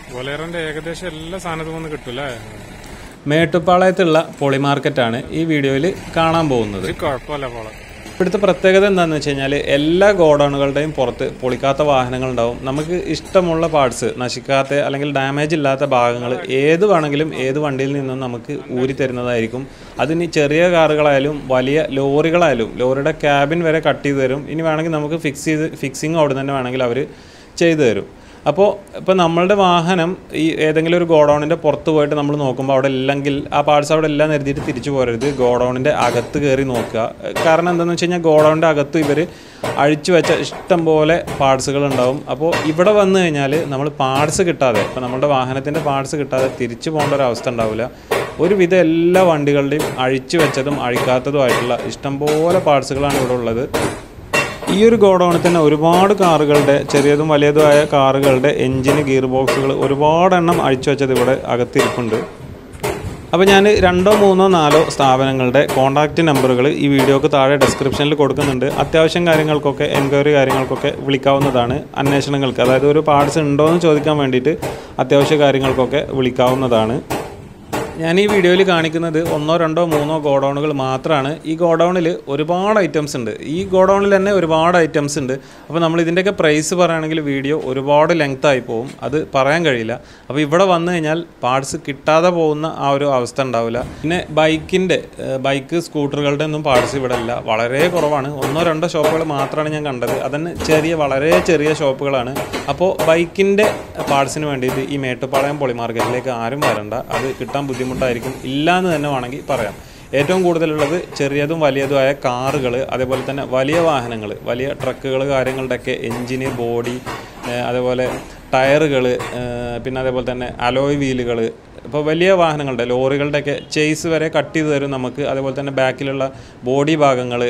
ബൊലേറോന്റെ ഏകദേശം എല്ലാ സാധനത്തും വന്ന് കിട്ടൂലേ മേട്ടുപ്പാളയത്തുള്ള പൊളി മാർക്കറ്റാണ് ഈ വീഡിയോയിൽ കാണാൻ പോകുന്നത് ഇത് കുഴപ്പമില്ല പോളെ ഇവിടുത്തെ പ്രത്യേകത എന്താണെന്ന് വെച്ച് കഴിഞ്ഞാൽ എല്ലാ ഗോഡൗണുകളുടെയും പുറത്ത് പൊളിക്കാത്ത വാഹനങ്ങൾ ഉണ്ടാവും നമുക്ക് ഇഷ്ടമുള്ള പാർട്സ് നശിക്കാത്ത അല്ലെങ്കിൽ ഡാമേജ് ഇല്ലാത്ത ഭാഗങ്ങൾ ഏത് വേണമെങ്കിലും ഏത് വണ്ടിയിൽ നിന്നും നമുക്ക് ഊരി തരുന്നതായിരിക്കും അതിന് ചെറിയ കാറുകളായാലും വലിയ ലോറികളായാലും ലോറിയുടെ ക്യാബിൻ വരെ കട്ട് ചെയ്ത് തരും ഇനി വേണമെങ്കിൽ നമുക്ക് ഫിക്സ് ചെയ്ത് ഫിക്സിങ് അവിടെ തന്നെ വേണമെങ്കിൽ അവർ ചെയ്തു തരും അപ്പോൾ ഇപ്പോൾ നമ്മളുടെ വാഹനം ഈ ഏതെങ്കിലും ഒരു ഗോഡൗണിൻ്റെ പുറത്ത് പോയിട്ട് നമ്മൾ നോക്കുമ്പോൾ അവിടെ ഇല്ലെങ്കിൽ ആ പാർട്സ് അവിടെ എല്ലാം നിരത്തിയിട്ട് തിരിച്ചു പോരരുത് ഗോഡൗണിൻ്റെ അകത്ത് കയറി നോക്കുക കാരണം എന്താണെന്ന് വെച്ച് കഴിഞ്ഞാൽ ഗോഡൗണിൻ്റെ അകത്ത് ഇവർ അഴിച്ചു വെച്ച ഇഷ്ടം പോലെ പാർട്സുകൾ ഉണ്ടാവും അപ്പോൾ ഇവിടെ വന്നു കഴിഞ്ഞാൽ നമ്മൾ പാർട്സ് കിട്ടാതെ ഇപ്പോൾ നമ്മുടെ വാഹനത്തിൻ്റെ പാർട്സ് കിട്ടാതെ തിരിച്ചു പോകേണ്ട ഒരു അവസ്ഥ ഉണ്ടാവില്ല ഒരുവിധം എല്ലാ വണ്ടികളുടെയും അഴിച്ചു വെച്ചതും അഴിക്കാത്തതുമായിട്ടുള്ള ഇഷ്ടംപോലെ പാർട്സുകളാണ് ഇവിടെ ഉള്ളത് ഈ ഒരു ഗോഡൗണിൽ തന്നെ ഒരുപാട് കാറുകളുടെ ചെറിയതും വലിയതുമായ കാറുകളുടെ എഞ്ചിന് ഗിയർ ബോക്സുകൾ ഒരുപാട് എണ്ണം അഴിച്ചു വെച്ചത് ഇവിടെ അകത്തിരിപ്പുണ്ട് അപ്പോൾ ഞാൻ രണ്ടോ മൂന്നോ നാലോ സ്ഥാപനങ്ങളുടെ കോൺടാക്റ്റ് നമ്പറുകൾ ഈ വീഡിയോക്ക് താഴെ ഡിസ്ക്രിപ്ഷനിൽ കൊടുക്കുന്നുണ്ട് അത്യാവശ്യം കാര്യങ്ങൾക്കൊക്കെ എൻക്വയറി കാര്യങ്ങൾക്കൊക്കെ വിളിക്കാവുന്നതാണ് അന്വേഷണങ്ങൾക്ക് അതായത് ഒരു പാർട്സ് ഉണ്ടോ എന്ന് ചോദിക്കാൻ വേണ്ടിയിട്ട് അത്യാവശ്യ കാര്യങ്ങൾക്കൊക്കെ വിളിക്കാവുന്നതാണ് ഞാൻ ഈ വീഡിയോയിൽ കാണിക്കുന്നത് ഒന്നോ രണ്ടോ മൂന്നോ ഗോഡൗണുകൾ മാത്രമാണ് ഈ ഗോഡൗണിൽ ഒരുപാട് ഐറ്റംസ് ഉണ്ട് ഈ ഗോഡൗണിൽ തന്നെ ഒരുപാട് ഐറ്റംസ് ഉണ്ട് അപ്പോൾ നമ്മൾ ഇതിൻ്റെയൊക്കെ പ്രൈസ് പറയുകയാണെങ്കിൽ വീഡിയോ ഒരുപാട് ലെങ്ത് ആയി പോകും അത് പറയാൻ കഴിയില്ല അപ്പോൾ ഇവിടെ വന്നു കഴിഞ്ഞാൽ പാർട്സ് കിട്ടാതെ പോകുന്ന ആ ഒരു അവസ്ഥ ഉണ്ടാവില്ല പിന്നെ ബൈക്കിൻ്റെ ബൈക്ക് സ്കൂട്ടറുകളുടെ ഒന്നും പാർട്സ് ഇവിടെ ഇല്ല വളരെ കുറവാണ് ഒന്നോ രണ്ടോ ഷോപ്പുകൾ മാത്രമാണ് ഞാൻ കണ്ടത് അതന്നെ ചെറിയ വളരെ ചെറിയ ഷോപ്പുകളാണ് അപ്പോൾ ബൈക്കിൻ്റെ പാർട്സിന് വേണ്ടിയിട്ട് ഈ മേട്ടുപ്പാളയം പൊളി മാർക്കറ്റിലേക്ക് ആരും വരണ്ട അത് കിട്ടാൻ ബുദ്ധിമുട്ടായിരിക്കും ഇല്ലാന്ന് തന്നെ വേണമെങ്കിൽ പറയാം ഏറ്റവും കൂടുതലുള്ളത് ചെറിയതും വലിയതുമായ കാറുകൾ അതേപോലെ തന്നെ വലിയ വാഹനങ്ങൾ വലിയ ട്രക്കുകൾ കാര്യങ്ങളുടെയൊക്കെ എൻജിന് ബോഡി അതേപോലെ ടയറുകൾ പിന്നെ അതേപോലെ തന്നെ അലോയ് വീലുകൾ ഇപ്പോൾ വലിയ വാഹനങ്ങളുടെ ലോറികളുടെയൊക്കെ ചേസ് വരെ കട്ട് ചെയ്ത് തരും നമുക്ക് അതേപോലെ തന്നെ ബാക്കിലുള്ള ബോഡി ഭാഗങ്ങൾ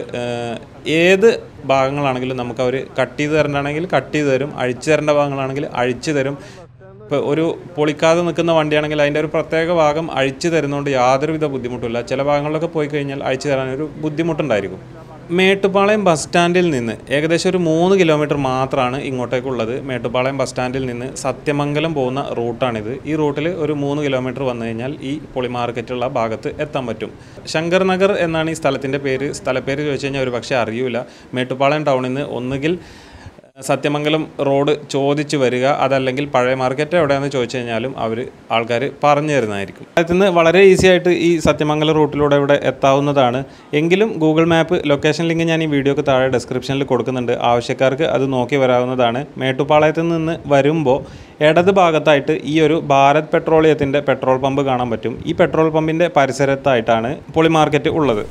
ഏത് ഭാഗങ്ങളാണെങ്കിലും നമുക്ക് അവർ കട്ട് ചെയ്ത് തരേണ്ടതാണെങ്കിൽ കട്ട് ചെയ്ത് തരും അഴിച്ചു തരേണ്ട ഭാഗങ്ങളാണെങ്കിൽ അഴിച്ചു തരും ഇപ്പോൾ ഒരു പൊളിക്കാതെ നിൽക്കുന്ന വണ്ടിയാണെങ്കിൽ അതിൻ്റെ ഒരു പ്രത്യേക ഭാഗം അഴിച്ചു തരുന്നതുകൊണ്ട് യാതൊരുവിധ ബുദ്ധിമുട്ടില്ല ചില ഭാഗങ്ങളിലൊക്കെ പോയി കഴിഞ്ഞാൽ അഴിച്ചു തരാൻ ഒരു ബുദ്ധിമുട്ടുണ്ടായിരിക്കും മേട്ടുപ്പാളയം ബസ് സ്റ്റാൻഡിൽ നിന്ന് ഏകദേശം ഒരു മൂന്ന് കിലോമീറ്റർ മാത്രമാണ് ഇങ്ങോട്ടേക്കുള്ളത് മേട്ടുപ്പാളയം ബസ് സ്റ്റാൻഡിൽ നിന്ന് സത്യമംഗലം പോകുന്ന റൂട്ടാണിത് ഈ റൂട്ടിൽ ഒരു മൂന്ന് കിലോമീറ്റർ വന്നു കഴിഞ്ഞാൽ ഈ പൊളി മാർക്കറ്റുള്ള ഭാഗത്ത് എത്താൻ പറ്റും ശങ്കർ നഗർ എന്നാണ് ഈ സ്ഥലത്തിൻ്റെ പേര് സ്ഥലപ്പേര് ചോദിച്ചു കഴിഞ്ഞാൽ ഒരു പക്ഷേ അറിയൂല മേട്ടുപ്പാളയം ടൗണിൽ നിന്ന് ഒന്നുകിൽ സത്യമംഗലം റോഡ് ചോദിച്ചു വരിക അതല്ലെങ്കിൽ പഴയ മാർക്കറ്റ് എവിടെയാണെന്ന് ചോദിച്ചു കഴിഞ്ഞാലും അവർ ആൾക്കാർ പറഞ്ഞു തരുന്നതായിരിക്കും അതിൽ നിന്ന് വളരെ ഈസി ആയിട്ട് ഈ സത്യമംഗലം റൂട്ടിലൂടെ ഇവിടെ എത്താവുന്നതാണ് എങ്കിലും ഗൂഗിൾ മാപ്പ് ലൊക്കേഷൻ ലിങ്ക് ഞാൻ ഈ വീഡിയോക്ക് താഴെ ഡിസ്ക്രിപ്ഷനിൽ കൊടുക്കുന്നുണ്ട് ആവശ്യക്കാർക്ക് അത് നോക്കി വരാവുന്നതാണ് മേട്ടുപ്പാളയത്ത് നിന്ന് വരുമ്പോൾ ഇടത് ഭാഗത്തായിട്ട് ഈ ഒരു ഭാരത് പെട്രോളിയത്തിൻ്റെ പെട്രോൾ പമ്പ് കാണാൻ പറ്റും ഈ പെട്രോൾ പമ്പിൻ്റെ പരിസരത്തായിട്ടാണ് പൊളി മാർക്കറ്റ് ഉള്ളത്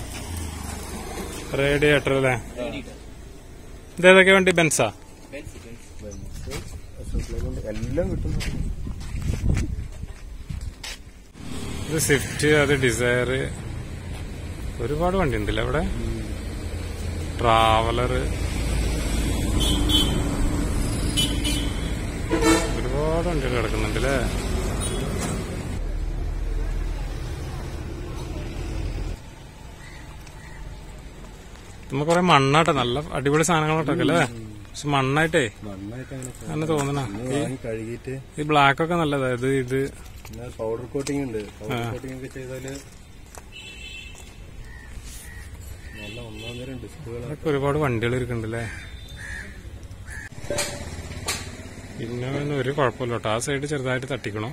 റേഡിയേറ്റർ അല്ലേ ഇതേതൊക്കെ വണ്ടി ബെൻസാ എല്ലാം കിട്ടുന്നു ഇത് സ്വിഫ്റ്റ് അത് ഡിസയർ ഒരുപാട് വണ്ടി ഉണ്ടല്ലേ അവിടെ ട്രാവലർ ഒരുപാട് വണ്ടികൾ കിടക്കുന്നുണ്ട് അല്ലേ നമുക്ക് കുറെ മണ്ണാട്ടെ നല്ല അടിപൊളി സാധനങ്ങളോട്ടൊക്കെ അല്ലേ പക്ഷെ മണ്ണായിട്ടേ നന്നായിട്ട് അങ്ങനെ അങ്ങനെ തോന്നണ ഒന്ന് വാങ്ങി കഴുകിയിട്ട് ഈ ബ്ലാക്ക് ഒക്കെ നല്ലതാ ഇത് ഇത് പിന്നെ പൗഡർ കോട്ടിംഗ് ഉണ്ട് പൗഡർ കോട്ടിംഗ് ഒക്കെ ചെയ്താല് നല്ല ഒന്നാം തരം ഡിസ്കുകൾ അതൊക്കെ ഒരുപാട് വണ്ടികൾ ഇരിക്കുന്നുണ്ടല്ലേ ഇന്നോന്ന് ഒരു കുഴപ്പമില്ല കേട്ടോ ആ സൈഡ് ചെറുതായിട്ട് തട്ടിക്കണോ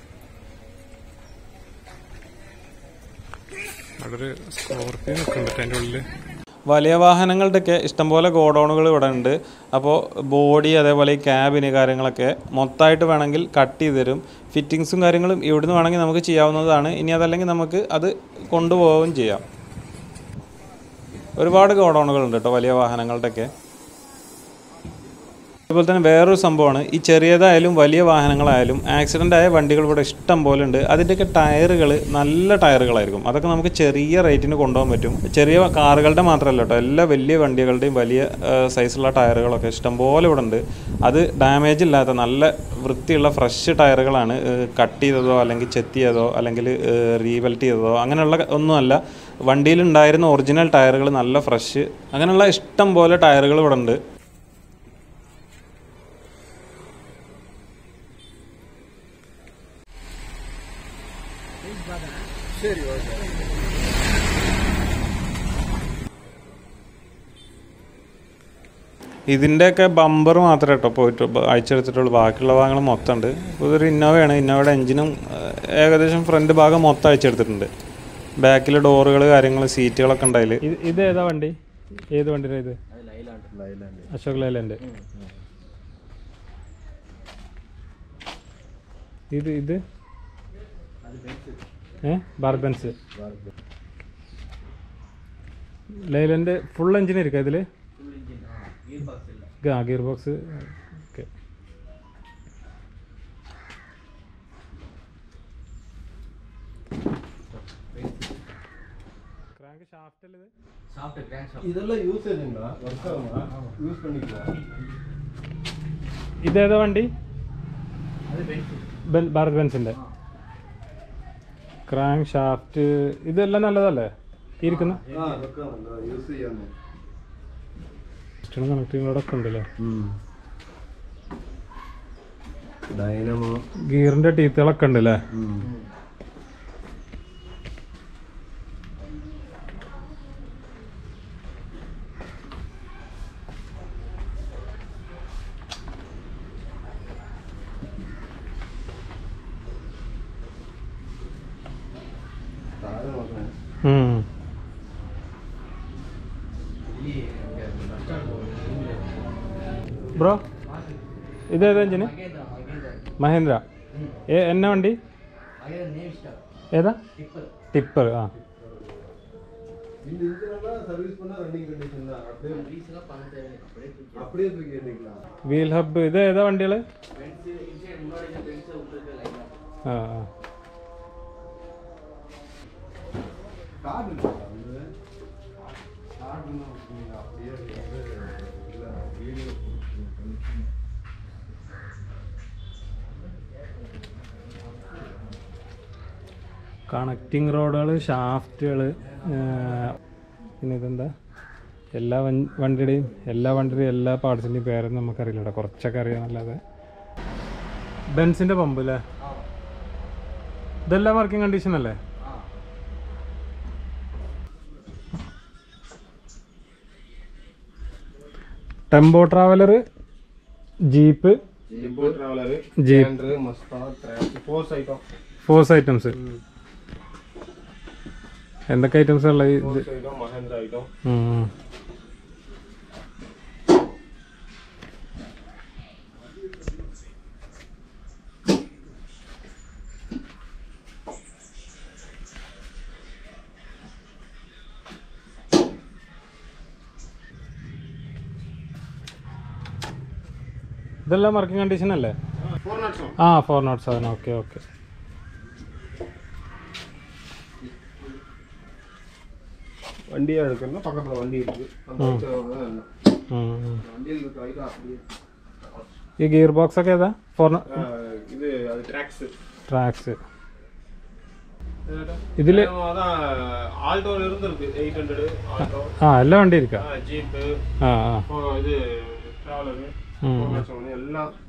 അവിടെ ഒരു സ്കോർപ്പിയോ നിൽക്കുന്നുണ്ട് അതിന്റെ ഉള്ളില് വലിയ വാഹനങ്ങളുടെയൊക്കെ ഇഷ്ടംപോലെ ഗോഡൗണുകൾ ഇവിടെ ഉണ്ട് അപ്പോൾ ബോഡി അതേപോലെ ഈ ക്യാബിന് കാര്യങ്ങളൊക്കെ മൊത്തമായിട്ട് വേണമെങ്കിൽ കട്ട് ചെയ്ത് തരും ഫിറ്റിങ്സും കാര്യങ്ങളും ഇവിടുന്ന് വേണമെങ്കിൽ നമുക്ക് ചെയ്യാവുന്നതാണ് ഇനി അതല്ലെങ്കിൽ നമുക്ക് അത് കൊണ്ടുപോവുകയും ചെയ്യാം ഒരുപാട് ഗോഡൗണുകളുണ്ട് കേട്ടോ വലിയ വാഹനങ്ങളുടെയൊക്കെ അതുപോലെ തന്നെ വേറൊരു സംഭവമാണ് ഈ ചെറിയതായാലും വലിയ വാഹനങ്ങളായാലും ആക്സിഡൻ്റ് ആയ വണ്ടികൾ ഇവിടെ ഇഷ്ടം പോലെ ഉണ്ട് അതിൻ്റെയൊക്കെ ടയറുകൾ നല്ല ടയറുകളായിരിക്കും അതൊക്കെ നമുക്ക് ചെറിയ റേറ്റിന് കൊണ്ടുപോകാൻ പറ്റും ചെറിയ കാറുകളുടെ മാത്രമല്ല കേട്ടോ എല്ലാ വലിയ വണ്ടികളുടെയും വലിയ ആ, സൈസുള്ള ടയറുകളൊക്കെ ഇഷ്ടം പോലെ ഇവിടെ ഉണ്ട് അത് ഡാമേജ് ഇല്ലാത്ത നല്ല വൃത്തിയുള്ള ഫ്രഷ് ടയറുകളാണ് കട്ട് ചെയ്തതോ അല്ലെങ്കിൽ ചെത്തിയതോ അല്ലെങ്കിൽ റീബെൽറ്റ് ചെയ്തതോ അങ്ങനെയുള്ള ഒന്നുമല്ല വണ്ടിയിലുണ്ടായിരുന്ന ഒറിജിനൽ ടയറുകൾ നല്ല ഫ്രഷ് അങ്ങനെയുള്ള ഇഷ്ടം പോലെ ടയറുകൾ ഇവിടെ ഉണ്ട് ശരി ഓക്കെ ഇതിൻ്റെയൊക്കെ ബമ്പർ മാത്രമേ കേട്ടോ പോയിട്ട് ബ- അയച്ചെടുത്തിട്ടുള്ളൂ ബാക്കിയുള്ള ഭാഗങ്ങൾ മൊത്തം ഉണ്ട് ഇതൊരു ഇന്നോവയാണ് ഇന്നോവയുടെ എഞ്ചിനും ഏഹ്, ഏകദേശം ഫ്രണ്ട് ഭാഗം മൊത്തം അയച്ചെടുത്തിട്ടുണ്ട് ബാക്കിൽ ഡോറുകൾ കാര്യങ്ങൾ സീറ്റുകളൊക്കെ ഉണ്ടായില് ഇത് ഇത് ഏതാ വണ്ടി ഏത് വണ്ടിയുടെ ഇത് അശോക് ലൈലാൻഡ് ഇത് ഇത് ഏ ഭാരത് ബെൻസ് ലൈലൻ്റെ ഫുൾ എഞ്ചിൻ ഇരിക്കാം ഇതില് ആ gear box okay crankshaft ഇത് இதெல்லாம் யூஸ் ஆகுங்களா ஒர்க் ஆகுமா யூஸ் பண்ணிக்கலாம் ഇതേതാ വണ്ടി ബെൻ- ഭാരത് ബെൻസിന്റെ ക്രാങ്ക് ഷാഫ്റ്റ് ഇതെല്ലാം നല്ലതല്ലേ ഈ ഇരിക്കുന്ന ആ വെക്കാം യൂസ് ചെയ്യാന്ന് കണക്റ്റിങ്ങളോടൊക്കെ ഉണ്ടല്ലേ ഡൈനമോ ഗിയറിന്റെ ടീത്തുകളൊക്കെ ഉണ്ടല്ലേ താഴെ നോക്കണേ ഉം. ബ്രോ ഇതേതാ എഞ്ചിന് മഹേന്ദ്ര ഏ എന്നാ വണ്ടി ഏതാ ടിപ്പർ ആ இந்த இன்ஜினெல்லாம் சர்வீஸ் பண்ணா ரன்னிங் கண்டிஷன் தான் அப்படியே அப்படியே தூக்கி எண்ணிக்கலாம் വീൽ ഹബ് ഇത് ഏതാ വണ്ടികള് ആ ആ. கார்டு இருக்கா வந்து கார்டுன்னு வச்சுக்கோங்க அப்படியே வந்து இல்லை வீடியோ കണക്റ്റിംഗ് റോഡുകൾ ഷാഫ്റ്റുകൾ പിന്നെ ഇതെന്താ എല്ലാ വൺ- വണ്ടിയുടെയും എല്ലാ വണ്ടിയുടെയും എല്ലാ പാർട്സിൻ്റെയും പേരൊന്നും നമുക്കറിയില്ല കേട്ടോ കുറച്ചൊക്കെ അറിയാമെന്നല്ലാതെ ബെൻസിൻ്റെ പമ്പ് അല്ലേ ഇതെല്ലാം വർക്കിംഗ് കണ്ടീഷൻ അല്ലേ ടെമ്പോ ട്രാവലർ ജീപ്പ് ஜிப்போ traveller jeep standard Mazda truck Force item Force items എന്തൊക്കെ ഐറ്റംസ് ഉള്ളത് ഇത് ஃபோர்ஸ் ஐட்டம் மஹேந்திரா ஐட்டம் ഉം. ഇതെല്ലാം വർക്കിംഗ് കണ്ടീഷൻ അല്ലേ ஃபோர் நாட் செவன் ആ four nought seven okay okay வண்டியா இருக்குன்னா பக்கத்துல வண்டி இருக்கு அந்த வச்சவங்க தான் வண்டியில் இருக்க ஐட்டம் அப்படியே ഈ ഗിയർ ബോക്സ് ഒക്കെ ഏതാ ഫോർ ஆ, இது அது ட்ராக்ஸ் ട്രാക്സ് ഇതില് அதான் ஆல்டோல இருந்து இருக்கு எயிட் ஹண்ட்ரடு ஆல்டோ ആ എല്ലാ വണ്ടി ഇരിക്കാം ஜீப்பு ആ ആ இது டிராவலரு ഉം. எல்லாம்